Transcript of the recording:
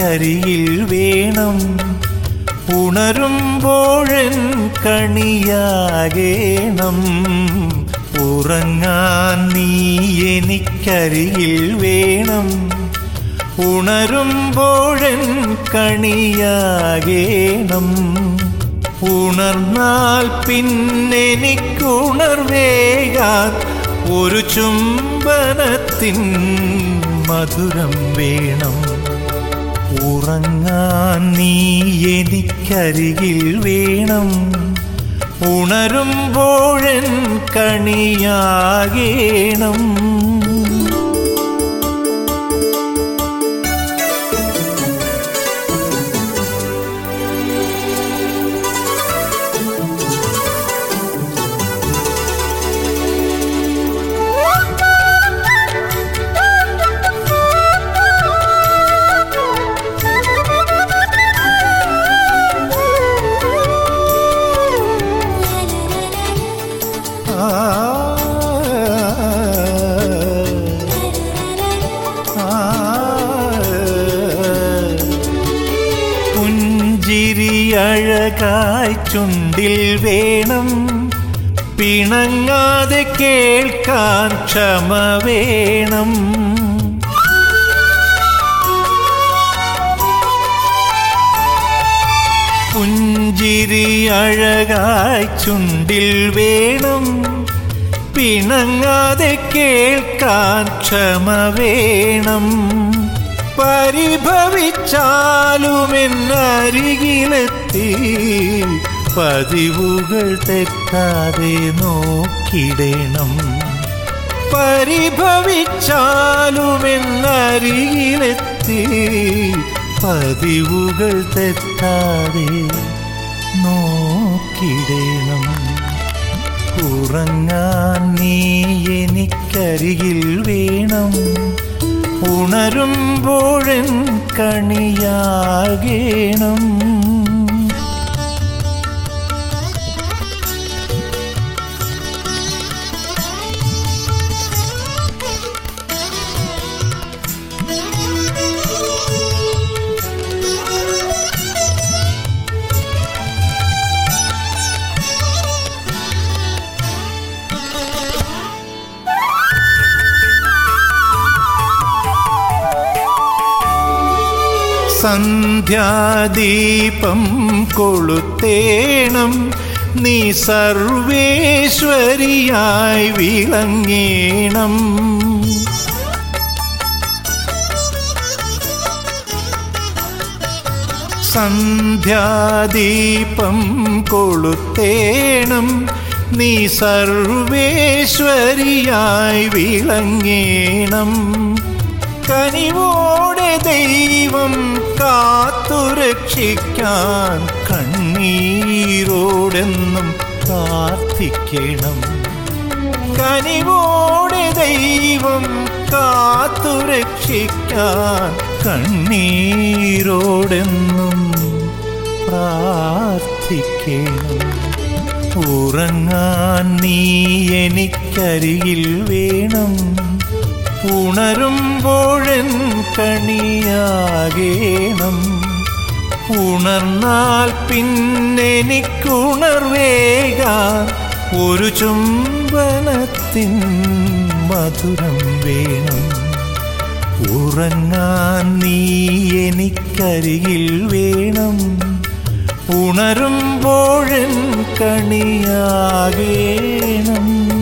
എനിക്കരികിൽ വേണം ഉണരുമ്പോഴൻ കണിയാകേണം ഉറങ്ങാൻ നീ എനിക്കരികിൽ വേണം ഉണരുമ്പോഴൻ കണിയാകേണം ഉണർന്നാൽ പിന്നെനിക്കുണർവേകാൻ ഒരു ചുംബനത്തിൻ മധുരം വേണം ഉറങ്ങാൻ നീ എനിക്കരികിൽ വേണം ഉണരുമ്പോഴൻ കണിയാകേണം പുഞ്ചിരി അഴകായി ചുണ്ടിൽ വേണം പിണങ്ങാതെ കേൾക്കാൻ ക്ഷമ വേണം പുഞ്ചിരി അഴകായി ചുണ്ടിൽ വേണം പിണങ്ങാതെ കേൾക്കാൻ ക്ഷമ വേണം പരിഭവിച്ചാലുമെന്നരികിലെത്തി പതിവുകൾ തെറ്റാതെ നോക്കിടണം പരിഭവിച്ചാലുമെന്നരികിലെത്തി പതിവുകൾ തെറ്റാതെ നോക്കിടണം ഉറങ്ങാൻ നീ എനിക്കരികിൽ വേണം ഉണരുമ്പോഴൻ കണിയാകേണം സന്ധ്യാദീപം കൊളുത്തേണം നീ സർവേശ്വരിയായി വിളങ്ങേണം സന്ധ്യാദീപം കൊളുത്തേണം നീ സർവേശ്വരിയായി വിളങ്ങേണം കനിവോടെ ദൈവം കാത്തുരക്ഷിക്കാൻ കണ്ണീരോടെന്നും പ്രാർത്ഥിക്കണം കനിവോടെ ദൈവം കാത്തുരക്ഷിക്കാൻ കണ്ണീരോടെന്നും പ്രാർത്ഥിക്കണം ഉറങ്ങാൻ നീ എനിക്കരികിൽ വേണം ഉണരുമ്പോഴൻ കണിയാകേണം ഉണർന്നാൽ പിന്നെനിക്കുണർവേകാൻ ഒരു ചുംബനത്തിൻ മധുരം വേണം ഉറങ്ങാൻ നീ എനിക്കരികിൽ വേണം ഉണരുമ്പോഴൻ കണിയാകേണം